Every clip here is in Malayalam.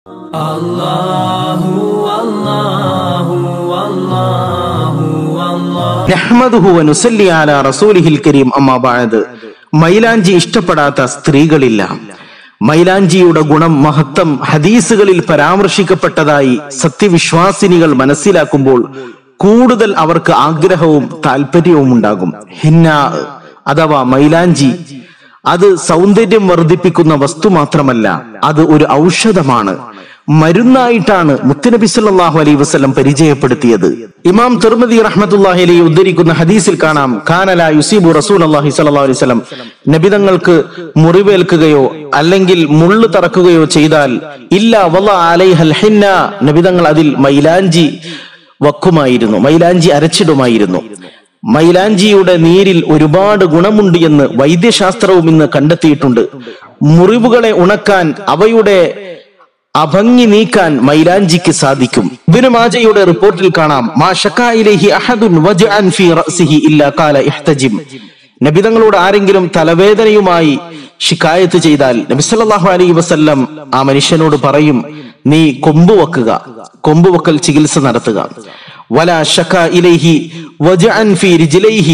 നഹ്മദുഹു വനുസല്ലി അലാ റസൂലിഹിൽ കരീം അമ്മാ ബഅദ് മൈലാഞ്ചി ഇഷ്ടപ്പെടാത്ത സ്ത്രീകളില്ല മൈലാഞ്ചിയുടെ ഗുണം മഹത്വം ഹദീസുകളിൽ പരാമർശിക്കപ്പെട്ടതായി സത്യവിശ്വാസിനികൾ മനസ്സിലാക്കുമ്പോൾ കൂടുതൽ അവർക്ക് ആഗ്രഹവും താല്പര്യവും ഉണ്ടാകും ഹിന്ന അഥവാ മൈലാഞ്ചി അത് സൗന്ദര്യം വർദ്ധിപ്പിക്കുന്ന വസ്തു മാത്രമല്ല അത് ഒരു ഔഷധമാണ് മരുന്നായിട്ടാണ് മുത്തുനബി സല്ലല്ലാഹു അലൈഹി വസല്ലം പരിചയപ്പെടുത്തിയത് ഇമാം തിർമദി റഹ്മത്തുള്ളാഹി അലൈഹി ഉദ്ധരിക്കുന്ന ഹദീസിൽ കാണാം കാനല യുസീബു റസൂലുള്ളാഹി സ്വല്ലല്ലാഹു അലൈഹി വസല്ലം നബിതങ്ങൾക്ക് മുറിവേൽക്കുകയോ അല്ലെങ്കിൽ മുള്ളു തറക്കുകയോ ചെയ്താൽ ഇല്ല വല അലൈഹൽ ഹിന്ന നബിതങ്ങൾ അതിൽ മൈലാഞ്ചി വക്കുമായിരുന്നു മൈലാഞ്ചി അരച്ചിടുമായിരുന്നു മൈലാഞ്ചിയുടെ നീരിൽ ഒരുപാട് ഗുണമുണ്ട് എന്ന് വൈദ്യശാസ്ത്രവും ഇന്ന് കണ്ടെത്തിയിട്ടുണ്ട് മുറിവുകളെ ഉണക്കാൻ അവയുടെ അഭംഗി നീക്കാൻ മൈലാഞ്ചിക്ക് സാധിക്കും ഇബ്നു മാജയുടെ റിപ്പോർട്ടിൽ കാണാം മാ ശക്കാ ഇലൈഹി അഹദുൻ വജ്അൻ ഫീ റഅസിഹി ഇല്ലാ ഖാല ഇഹ്തജിം നബിതങ്ങളോട് ആരെങ്കിലും തലവേദനയുമായി ശിക്കായത്ത് ചെയ്താൽ നബി സല്ലല്ലാഹു അലൈഹി വസല്ലം ആ മനുഷ്യനോട് പറയും നീ കൊമ്പ് വെക്കുക കൊമ്പ് വെക്കൽ ചികിത്സ നടത്തുക വല ശക്ക ഇലൈഹി വജ്അൻ ഫീ റിജ്ലൈഹി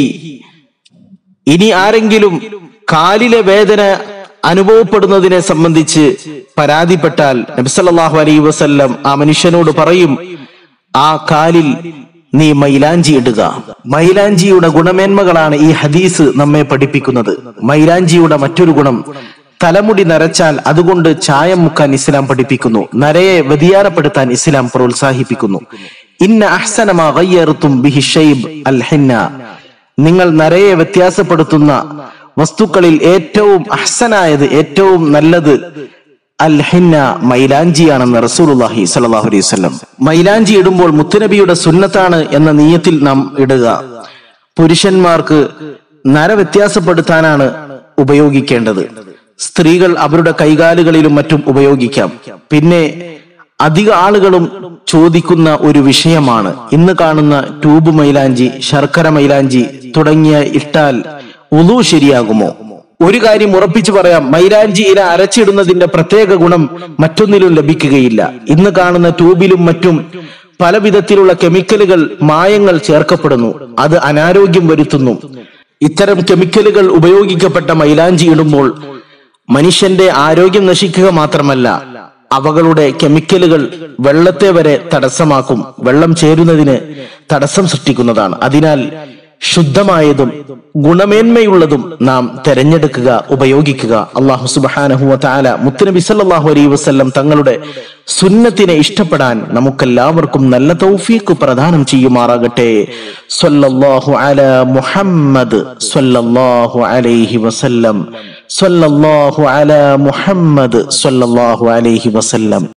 ഇനി ആരെങ്കിലും കാലിലെ വേദന അനുഭവപ്പെടുന്നതിനെ സംബന്ധിച്ച് പരാതിപ്പെട്ടാൽ നബിസല്ലാഹു അലൈഹി വസല്ലം ആ മനുഷ്യനോട് പറയും ആ കാലിൽ നീ മൈലാഞ്ചി ഇടുക മൈലാഞ്ചിയുടെ ഗുണമേന്മകളാണ് ഈ ഹദീസ് നമ്മെ പഠിപ്പിക്കുന്നത് മൈലാഞ്ചിയുടെ മറ്റൊരു ഗുണം തലമുടി നരച്ചാൽ അതുകൊണ്ട് ചായം മുക്കാൻ ഇസ്ലാം പഠിപ്പിക്കുന്നു നരയെ വ്യതിയാനപ്പെടുത്താൻ ഇസ്ലാം പ്രോത്സാഹിപ്പിക്കുന്നു ഇന്ന അഹ്സനമാ ഗയ്യർത്തും ബിഹി ഷൈബ് അൽ ഹിന്ന നിങ്ങൾ നരയെ വ്യത്യാസപ്പെടുത്തുന്ന വസ്തുക്കളിൽ ഏറ്റവും അഹ്സനായത് ഏറ്റവും നല്ലത് അൽ ഹിന്ന മൈലാഞ്ചിയാണെന്ന് റസൂലുള്ളാഹി സ്വല്ലല്ലാഹു അലൈഹി വസല്ലം മൈലാഞ്ചി ഇടുമ്പോൾ മുത്തുനബിയുടെ സുന്നത്താണ് എന്ന നീയത്തിൽ നാം ഇടുക പുരുഷന്മാർക്ക് നര വ്യത്യാസപ്പെടുത്താനാണ് ഉപയോഗിക്കേണ്ടത് സ്ത്രീകൾ അവരുടെ കൈകാലുകളിലും മറ്റും ഉപയോഗിക്കാം പിന്നെ അധിക ആളുകളും ചോദിക്കുന്ന ഒരു വിഷയമാണ് ഇന്ന് കാണുന്ന ട്യൂബ് മൈലാഞ്ചി ശർക്കര മൈലാഞ്ചി തുടങ്ങിയ ഇട്ടാൽ ഉളു ശരിയാകുമോ ഒരു കാര്യം ഉറപ്പിച്ചു പറയാം മൈലാഞ്ചി ഇല അരച്ചിടുന്നതിന്റെ പ്രത്യേക ഗുണം മറ്റൊന്നിലും ലഭിക്കുകയില്ല ഇന്ന് കാണുന്ന ട്യൂബിലും മറ്റും പല വിധത്തിലുള്ള കെമിക്കലുകൾ മായങ്ങൾ ചേർക്കപ്പെടുന്നു അത് അനാരോഗ്യം വരുത്തുന്നു ഇത്തരം കെമിക്കലുകൾ ഉപയോഗിക്കപ്പെട്ട മൈലാഞ്ചി ഇടുമ്പോൾ മനുഷ്യന്റെ ആരോഗ്യം നശിക്കുക മാത്രമല്ല അവകളുടെ കെമിക്കലുകൾ വെള്ളത്തെ വരെ തടസ്സമാക്കും വെള്ളം ചേരുന്നതിന് തടസ്സം സൃഷ്ടിക്കുന്നതാണ് അതിനാൽ ശുദ്ധമായതും ഗുണമേന്മയുള്ളതും നാം തെരഞ്ഞെടുക്കുക ഉപയോഗിക്കുക അള്ളാഹു സുബാനഹുവ താല മുത്തുനബി സല്ലാഹു അലൈ വസ്ല്ലം തങ്ങളുടെ സുന്നത്തിനെ ഇഷ്ടപ്പെടാൻ നമുക്കെല്ലാവർക്കും നല്ല തൗഫീഖ് പ്രദാനം ചെയ്യുമാറാകട്ടെ സ്വല്ലല്ലാഹു അല മുഹമ്മദ് സ്വല്ലല്ലാഹു അലൈഹി വസല്ലം സ്വല്ലല്ലാഹു അല മുഹമ്മദ് സ്വല്ലല്ലാഹു അലൈഹി വസല്ലം